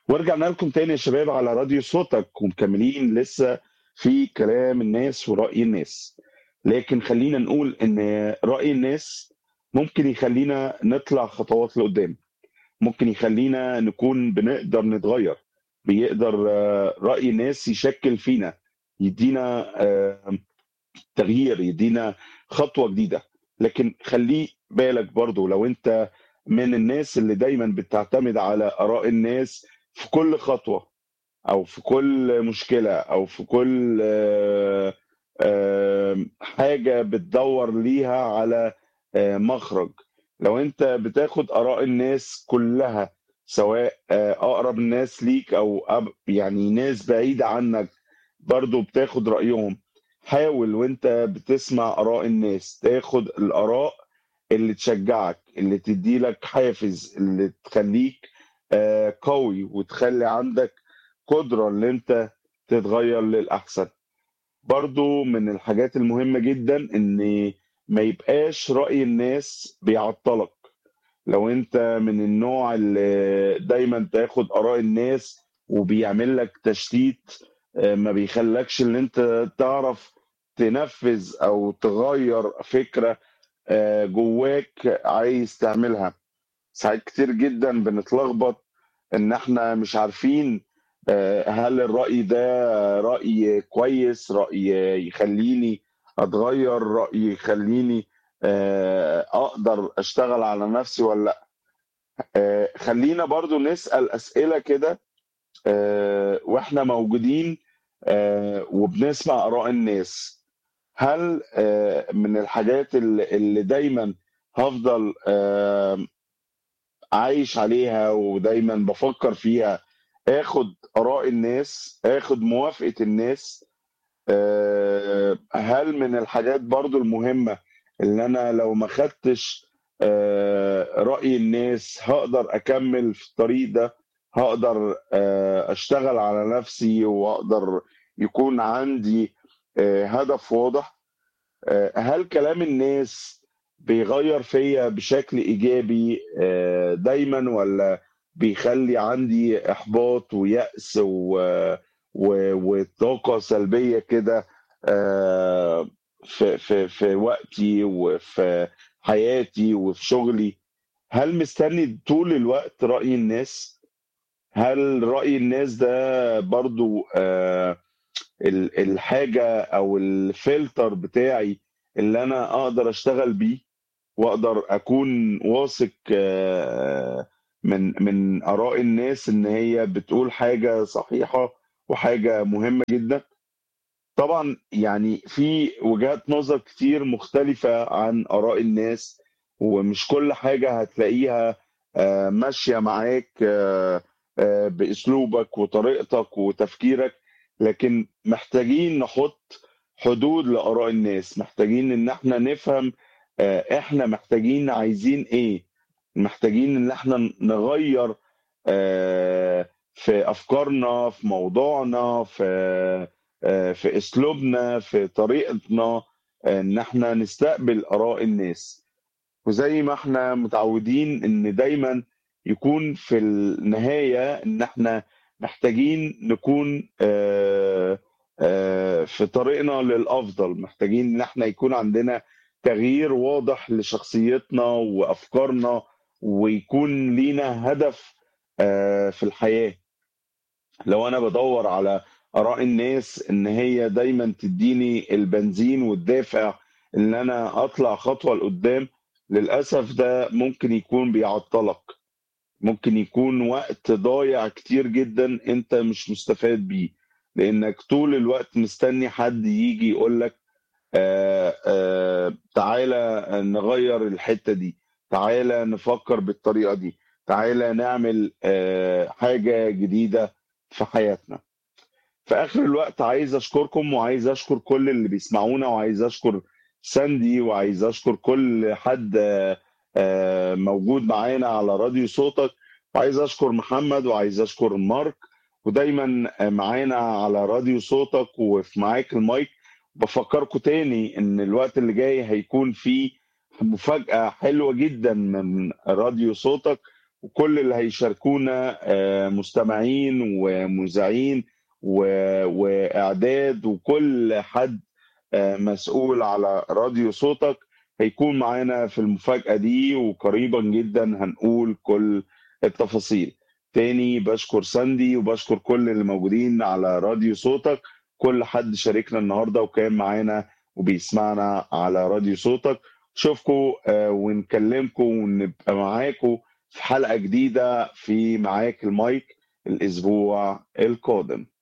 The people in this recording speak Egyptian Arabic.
ورجعنا لكم تاني يا شباب على راديو صوتك ومكملين لسه في كلام الناس ورأي الناس لكن خلينا نقول ان رأي الناس ممكن يخلينا نطلع خطوات لقدام ممكن يخلينا نكون بنقدر نتغير بيقدر آه، رأي الناس يشكل فينا يدينا آه، تغيير يدينا خطوة جديدة لكن خلي بالك برضو لو انت من الناس اللي دايما بتعتمد على آراء الناس في كل خطوة او في كل مشكلة او في كل آه، آه، حاجة بتدور ليها على آه، مخرج لو انت بتاخد آراء الناس كلها سواء آه، اقرب الناس ليك او أب- يعني ناس بعيدة عنك برضو بتاخد رأيهم حاول وانت بتسمع آراء الناس تاخد الآراء اللي تشجعك اللي تدي لك حافز اللي تخليك آه، قوي وتخلي عندك قدرة ان انت تتغير للأحسن برضو من الحاجات المهمة جدا ان ما يبقاش رأي الناس بيعطلك لو انت من النوع اللي دايما تاخد آراء الناس وبيعمل لك تشتيت آه، ما بيخلكش ان انت تعرف تنفذ او تغير فكرة آه، جواك عايز تعملها ساعات كتير جدا بنتلخبط ان احنا مش عارفين آه، هل الرأي ده رأي كويس رأي يخليني اتغير رأي يخليني آه، اقدر اشتغل على نفسي ولا لا آه، خلينا برضو نسأل أسئلة كده آه، واحنا موجودين آه، وبنسمع آراء الناس هل آه، من الحاجات اللي اللي دايما هفضل آه، عايش عليها ودايما بفكر فيها اخد آراء الناس اخد موافقة الناس آه، هل من الحاجات برضو المهمة اللي انا لو ما خدتش آه، رأي الناس هقدر اكمل في الطريق ده هقدر آه، اشتغل على نفسي واقدر يكون عندي آه، هدف واضح آه، هل كلام الناس بيغير فيا بشكل ايجابي آه، دايما ولا بيخلي عندي احباط ويأس و... و... وطاقة سلبية كده آه، في في في وقتي وفي حياتي وفي شغلي هل مستني طول الوقت رأي الناس هل رأي الناس ده برضو آه، ال- الحاجة او الفلتر بتاعي اللي انا اقدر اشتغل بيه واقدر اكون واثق آه، من من اراء الناس ان هي بتقول حاجة صحيحة وحاجة مهمة جدا طبعا يعني في وجهات نظر كتير مختلفة عن آراء الناس ومش كل حاجة هتلاقيها آه، ماشية معاك آه، آه، بأسلوبك وطريقتك وتفكيرك لكن محتاجين نحط حدود لآراء الناس محتاجين إن احنا نفهم آه، احنا محتاجين عايزين ايه محتاجين ان احنا نغير آه، في افكارنا في موضوعنا في آه، في اسلوبنا في طريقتنا آه، ان احنا نستقبل اراء الناس وزي ما احنا متعودين ان دايما يكون في النهاية ان احنا محتاجين نكون آه، آه، في طريقنا للافضل محتاجين ان احنا يكون عندنا تغيير واضح لشخصيتنا وافكارنا ويكون لينا هدف آه، في الحياة لو انا بدور على اراء الناس ان هي دايما تديني البنزين والدافع ان انا اطلع خطوة لقدام للاسف ده ممكن يكون بيعطلك ممكن يكون وقت ضايع كتير جدا انت مش مستفاد بيه لانك طول الوقت مستني حد يجي يقولك آه آه تعالى نغير الحتة دي تعالى نفكر بالطريقة دي تعالى نعمل آه حاجة جديدة في حياتنا في اخر الوقت عايز اشكركم وعايز اشكر كل اللي بيسمعونا وعايز اشكر ساندي وعايز اشكر كل حد آه، آه، موجود معانا على راديو صوتك وعايز اشكر محمد وعايز اشكر مارك ودايما آه، معانا على راديو صوتك وفي معاك المايك بفكركم تاني ان الوقت اللي جاي هيكون فيه مفاجأة حلوة جدا من راديو صوتك وكل اللي هيشاركونا آه، مستمعين ومذيعين و- واعداد وكل حد آه، مسؤول على راديو صوتك هيكون معانا في المفاجأة دي وقريبا جدا هنقول كل التفاصيل تاني بشكر ساندي وبشكر كل اللي موجودين على راديو صوتك كل حد شاركنا النهارده وكان معانا وبيسمعنا على راديو صوتك اشوفكم ونكلمكم ونبقى معاكم في حلقة جديدة في معاك المايك الأسبوع القادم